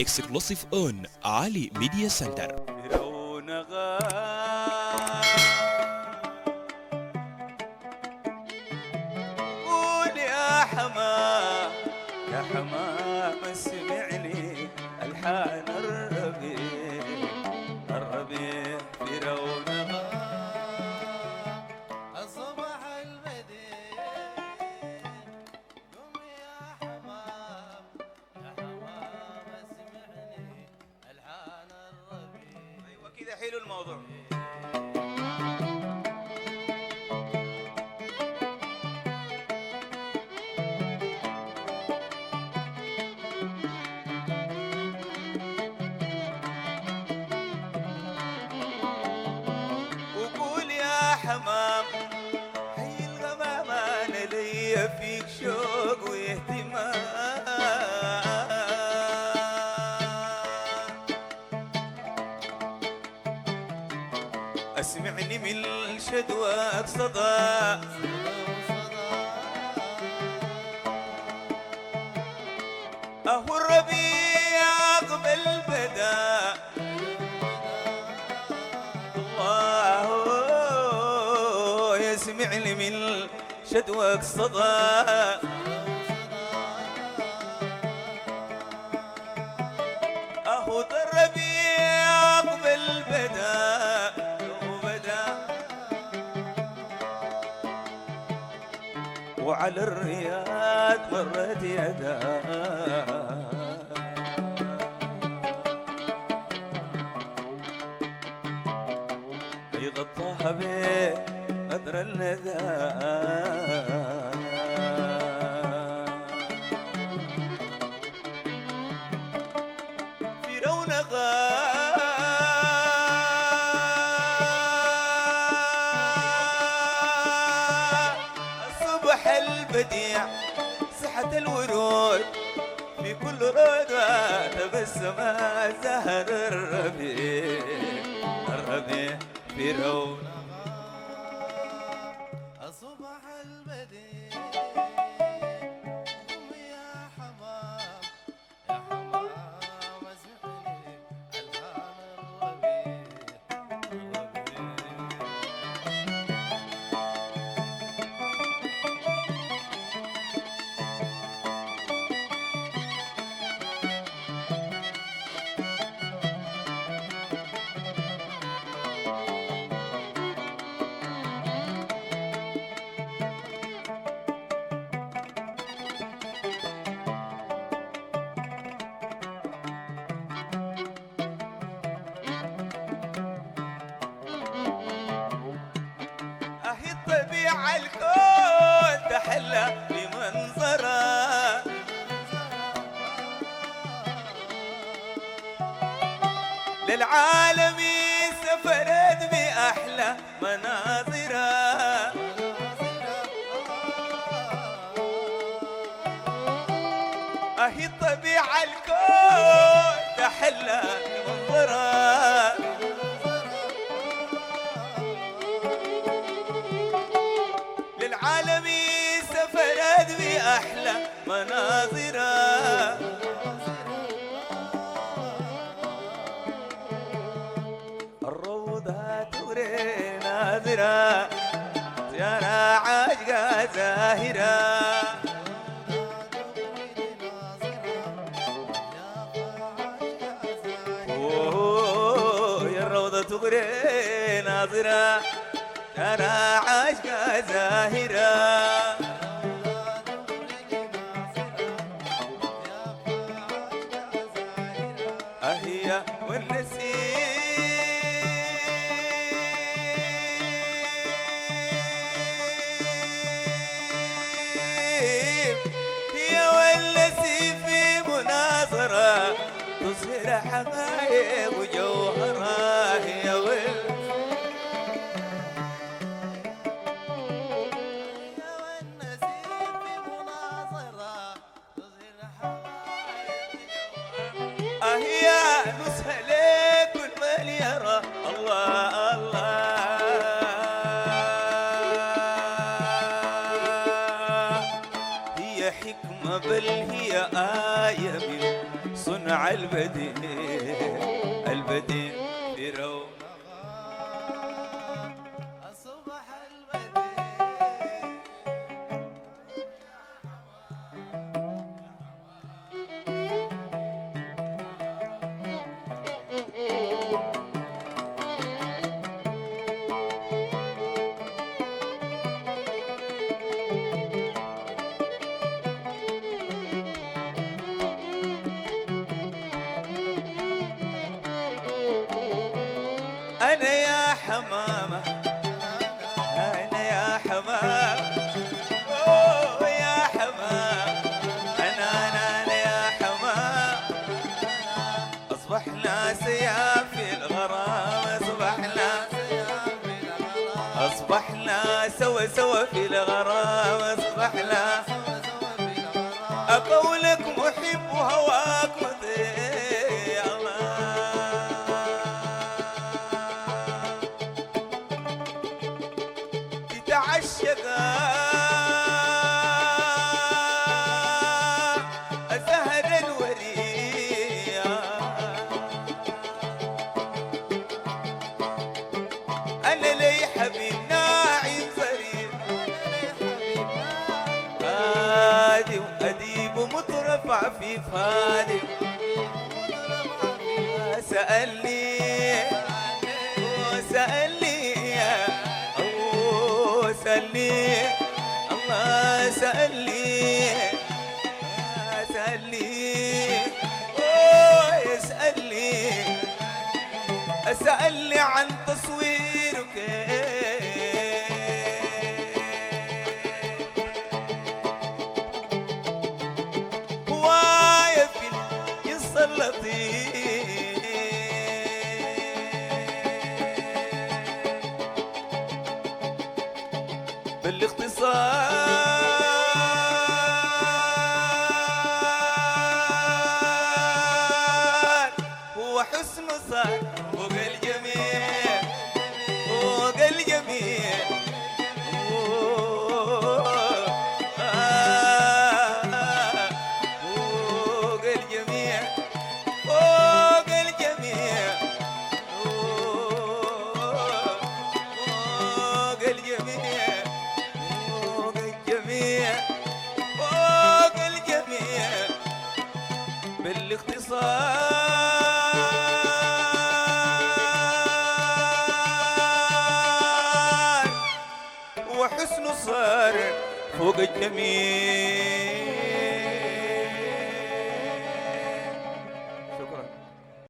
exclusive on Ali Media Center. قول يا حمام يا حمام سمعني الحان الربيع الربيع في رونقها الصبح البديع قم يا حمام يا حمام اسمعني الحان الربيع ايوه كذا حلو الموضوع وقول يا حمام حي الغمام انا ليا فيك شوق واهتمام اسمعني من شدواك صدى اهو الربيع قبل بدا الله يسمعني من شدواك صدى اهو ذا الربيع قبل بدا وبدا وعلى الرياض مرت يدا يغطاها بقدر الندى في رونقها الصبح البديع سحة الورود في كل روضة تبسم زهر الربيع الربيع في رونقها الصبح البديع قم يا حمام يا حمام اسمعني الحان الربيع الربيع أهي الطبيعة الكون تحلى بمنظرها للعالم سفرت بأحلى مناظرها أهي الطبيعة الكون تحلى بمنظرها للعالم سفرت بأحلى مناظرها الروضة تغري ناظرة زيارة عاشقة زاهرة أوه، يا الروضة تغري ناظرة زيارة عاشقة زاهرة أهي والنسيم هي والنسي في مناظرة تصهر حبايب وجوهرة هي وال يا والنسيم في مناظرة تظهر حبايب أهيا نسها لك كل من يرى الله الله هي حكمة بل هي آية من صنع البديع البديع في رو أصبح البديع أنا يا حمامة أنا يا حمامة أوه يا حمامة أنا أنا أنا يا حمامة أصبحنا سياف في الغرام أصبحنا أصبحنا سوا سوا في الغرام أصبحنا أقولك محب وهواك مطيع الله تتعشق أزهر الوريا أنا لي حبيب ناعم فريد هادي وأديب ومطرف عفيف هادي سألني وسألني أوه سألني الله سألني سألني أوه يسألني سألني عن تصويرك هواية في القصة اللطيف بالاختصار هو حسن صار فوق الجميع فوق الجميع أوه، آه، فوق الجميع فوق الجميع أوه، فوق الجميع فوق الجميع فوق الجميع بالاختصار وحسن صار فوق الجميع